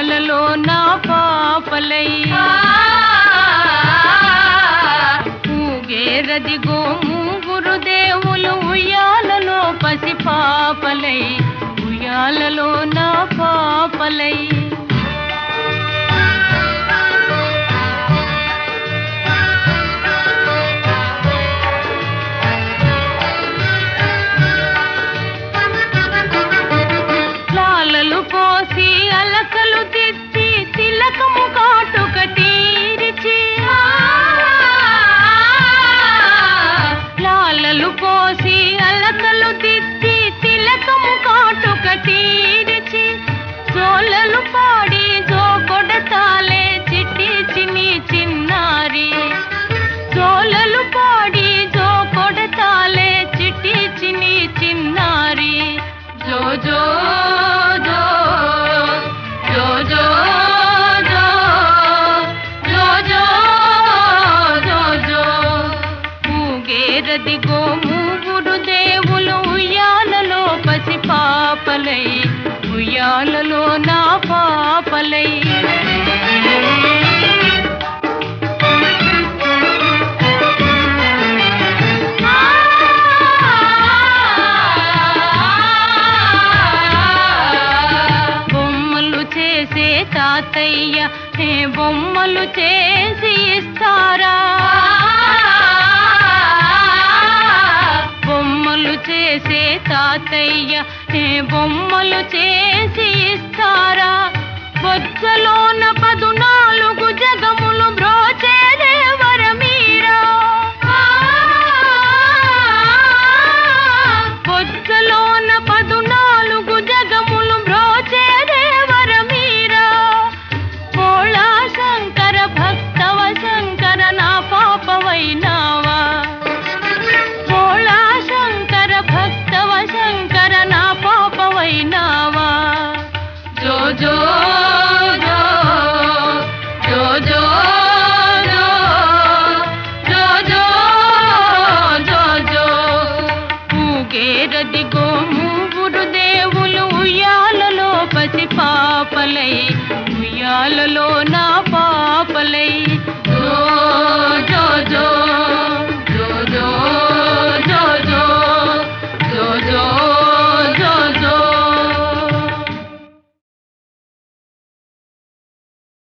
ఉయ్యాలలో నా పాపలై ఊగేరదిగో మూగురు దేవులు ఉయ్యాలలో పసి పాపలై ఉయ్యాలలో నా పాపలై లాలలు పోసి అలకలు తెచ్చి తిలకము కాటుక తీరిచి లాలలు పోసి అలకలు తెచ్చి తిలకము కాటుక తీరిచి జోలలు పాడి జో కొడతాలే చిట్టి చిన్ని చిన్నారి జోలలు పాడి జో కొడతాలే చిట్టి చిన్ని చిన్నారి జో జో జో జో జో జో జో జో జో జో ఊగేరదిగో మూగురు దేవులు ఉయ్యాలలో పసి పాపలై ఉయ్యాలలో నా పాపలై బొమ్మలు చేసే తాతయ్య ఏ బొమ్మలు చేసి ఇస్తారా బొమ్మలు చేసే తాతయ్య ఏ బొమ్మలు చేసి ఇస్తారా బొచ్చలోన పదునాలుగు జగములు బ్రోచే దేవర మీరా బొచ్చలోన పదునాలుగు జగములు బ్రోచే దేవర మీరా భోళా శంకర భక్తవ శంకర నా పాపవైనావా భోళా శంకర భక్తవ శంకర నా పాపవైనావా జో జో జో జో జో జో జో జో జో జో ఊగేరదిగో మూగురు దేవులు ఉయ్యాలలో పసి పాపలై ఉయ్యాలలో నా పాపలై జో జో జో